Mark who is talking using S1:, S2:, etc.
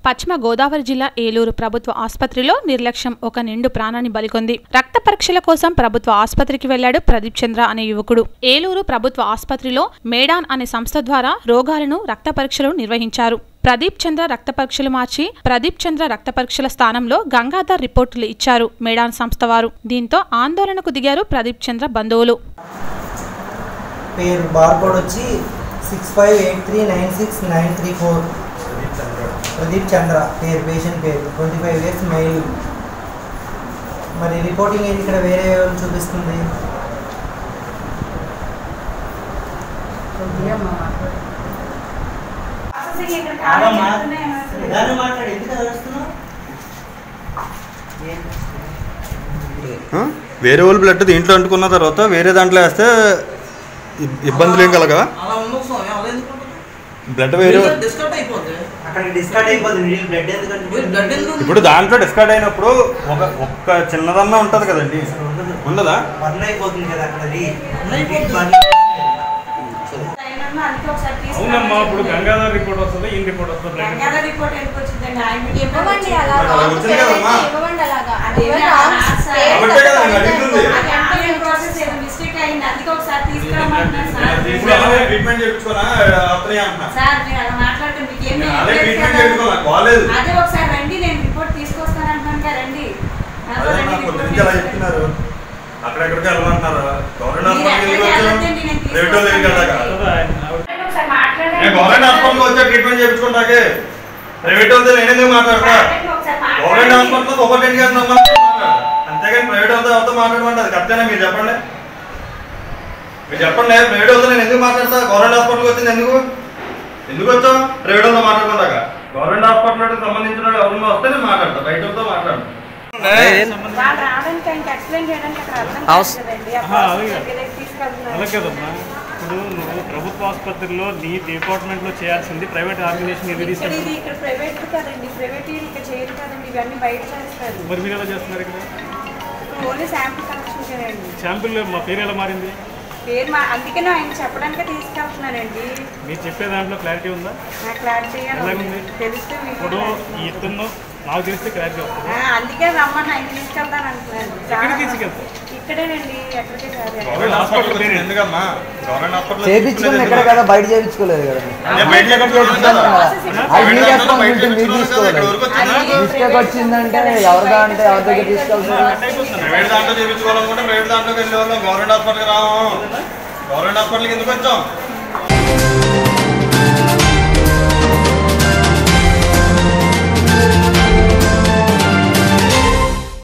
S1: పశ్చిమ గోదావరి జిల్లా ఏలూరు ప్రభుత్వ ఆసుపత్రిలో నిర్లక్ష్యం ఒక నిండు ప్రాణాన్ని బలికొంది రక్త పరీక్షల కోసం ప్రభుత్వ ఆసుపత్రికి వెళ్లాడు ప్రదీప్ చంద్ర అనే యువకుడు ఏలూరు ప్రభుత్వ ఆసుపత్రిలో మేడాన్ అనే సంస్థ ద్వారా రోగాలను రక్త పరీక్షలు నిర్వహించారు ప్రదీప్ చంద్ర రక్త పరీక్షలు మార్చి ప్రదీప్ చంద్ర రక్త పరీక్షల స్థానంలో గంగాధర్ రిపోర్టులు ఇచ్చారు మేడాన్ సంస్థ వారు దీంతో ఆందోళనకు దిగారు ప్రదీప్ చంద్ర బంధువులు
S2: పేరు బార్కోడ్ వచ్చి six five eight three nine six nine three four Pradeep Chandra పేరు పేషెంట్ పేరు ట్వంటీ ఫైవ్ ఇయర్స్ మెయిల్ మరి రిపోర్టింగ్ ఏంటి ఇక్కడ వేరే వాళ్ళు చూపిస్తుంది
S3: ఆ? వేరే వాళ్ళు బ్లడ్ దీంట్లో అంటుకున్న తర్వాత వేరే దాంట్లో వేస్తే ఇబ్- ఇబ్బందులు ఏం కలగా
S4: అలా ఉండకు స్వామి అలా ఎందుకు ఉంటుంది?
S3: బ్లడ్ వేరే
S4: మీరు డిస్కౌంట్ అయిపోద్ది
S2: అక్కడ డిస్కార్డ్ అయిపోతుంది నీళ్ళు బ్లడ్
S4: మీరు
S2: ఎందుకంటే
S4: బ్లడ్ ఎందుకు
S3: ఇప్పుడు దాంట్లో డిస్కార్డ్ అయినప్పుడు ఒక ఒక్క చిన్నదన్నా ఉంటుంది కదండి ఉండదా
S2: బర్న్ అయిపోతుంది కదా అక్కడ అది
S4: అయిపోతుంది.
S5: అవునమ్మా ఇప్పుడు గంగాధర్ రిపోర్ట్ వస్తుంది ఈ రిపోర్ట్ వస్తుంది
S6: గంగాధర్ రిపోర్ట్ ఎందుకు వచ్చిందండి ఆయన
S7: ఇవ్వమండి
S6: ఇవ్వమండి
S7: అలాగా
S3: అలా వచ్చింది కదమ్మా.
S7: ఇవ్వమండి అలాగా
S6: అది
S7: ఏమో
S6: ఏమో
S7: రాంగ్
S6: రాంగ్
S7: స్టేట్
S3: కాబట్టే కదా నేను
S7: తప్పకుండా
S3: అడుగుతుంది.
S6: అది ఎంటర్టైన్ ప్రాసెస్ ఏదో మిస్టేక్ అయింది అందుకే ఒకసారి తీసుకురమ్మంటున్నాను సార్
S3: ఇప్పుడు అలాగే ట్రీట్మెంట్ చేయించుకోనా అతనే అంటున్నా
S6: సార్ మీరు అలా మాట్లాడితే మీకు ఏం
S3: నేను అదే
S6: తెలియదు
S3: ట్రీట్మెంట్
S6: కదా.
S3: చేయించుకోవాలి బాగాలేదు
S6: అదే ఒకసారి రండి నేను రిపోర్ట్ తీసుకొస్తాను అంటున్నాను కదా రండి నాతో
S3: అదే
S6: రండి
S3: నాకు
S6: రిపోర్ట్
S3: పొద్దున్నుంచి అలా
S6: తీసుకొస్తాను.
S3: చెప్తున్నారు అక్కడెక్కడికి వెళ్ళమంటున్నారు గవర్నమెంట్
S6: మీరు
S3: హాస్పిటల్కి
S6: ఎక్కడికి
S3: వచ్చాను
S6: వెళ్ళొద్దండి, నేను
S3: ప్రైవేట్ వాళ్ళ దగ్గరికి వెళ్ళాక
S6: ఒకసారి మాట్లాడండి.
S3: నేను గవర్నమెంట్ హాస్పిటల్కి వచ్చా ట్రీట్మెంట్ చేయించుకుంటాకే ప్రైవేట్ వాళ్ళతో నేను ఎందుకు మాట్లాడతా
S6: మాట్లాడండి, ఒకసారి
S3: గవర్నమెంట్
S6: మాట్లాడండి.
S3: హాస్పిటల్ ఒకటి ఇంటికి వెళ్తున్నాం అంతేగాని ప్రైవేట్ వాళ్ళతో ఎవరితో మాట్లాడమంటే అది కరెక్టేనా మీరు చెప్పండి మీరు చెప్పండి ప్రైవేట్ వాళ్ళతో నేను ఎందుకు మాట్లాడతా గవర్నమెంట్ హాస్పిటల్కి వచ్చింది ఎందుకు ఎందుకు వచ్చావు ప్రైవేట్ వాళ్ళతో మాట్లాడుకుంటాక గవర్నమెంట్ హాస్పిటల్ సంబంధించిన వాళ్ళు ఎవరైనా వస్తే నేను మాట్లాడతా బయట వాళ్ళతో మాట్లాడను
S6: వాళ్ళు రావడానికి ఆయనకి ఎక్స్ప్లెయిన్ చేయడానికి అక్కడ అర్థం
S4: హౌస్-
S6: కాదు కదండి. ఆ
S5: ఆహా,
S6: ప్రాసెస్
S5: అలాగే.
S6: దగ్గరికి తీసుకెళ్తున్నారు.
S5: అలా కదమ్మా ఇప్పుడు నువ్వు ప్రభుత్వ ఆసుపత్రిలో నీ డిపార్ట్మెంట్లో చేయాల్సింది ప్రైవేట్ ఆర్గనైజేషన్ ఎందుకు
S6: ఇక్కడ ఇది
S5: తీసుకెళ్తుంది
S6: ఇక్కడ ప్రైవేట్ కదండి ప్రైవేట్ ఇక్కడ చేయరు కదండి ఇవన్నీ బయట చేస్తారు
S5: మరి మీరు ఎలా చేస్తున్నారు ఇక్కడ
S6: ఓన్లీ శాంపుల్ కలెక్షన్ కదండి
S5: శాంపిల్ మా పేరు ఎలా మారింది
S6: పేరు మా అందుకనే ఆయన చెప్పడానికి తీసుకెళ్తున్నానండి
S5: మీరు చెప్పే దాంట్లో క్లారిటీ ఉందా
S6: నాకు క్లారిటీ
S5: ఎలాగుంది?
S6: తెలిస్తే మీకు
S5: ఇప్పుడు ఈ ఇతను నాకు తెలిస్తే క్లారిటీ వస్తుంది
S6: ఆ, అందుకే రమ్మని ఆయన తీసుకెళ్తాను అంటున్నాను
S5: ఎక్కడికి తీసుకెళ్తావు
S6: ఇక్కడేనండి ఎక్కడికి కాదు
S3: గవర్నమెంట్ హాస్పిటల్ వచ్చింది ఎందుకమ్మా గవర్నమెంట్ హాస్పిటల్
S8: చేయించుకుని ఎక్కడ కదా బయట చేయించుకోలేదు కదా
S3: నేను బయట చేయించుకున్నాను కదా.
S8: అది మీ
S3: ప్రైవేట్ హాస్పిటల్ బయట
S8: రెస్పాన్సిబిలిటీ మీరు
S3: చేయించుకున్నాను కదా, ఇక్కడ
S8: తీసుకోవాలి
S3: వరకు వచ్చిందా?
S8: మిస్టేక్ వచ్చిందంటే ఎవరిదా అంటే ఎవరి దగ్గర తీసుకెళ్తారు
S3: ప్రైవేట్ దాంట్లో చేయించుకోవాలనుకుంటే ప్రైవేట్ దాంట్లోకి వెళ్ళే వాళ్ళం గవర్నమెంట్ హాస్పిటల్కి రాము గవర్నమెంట్ హాస్పిటల్కి ఎందుకు వచ్చాం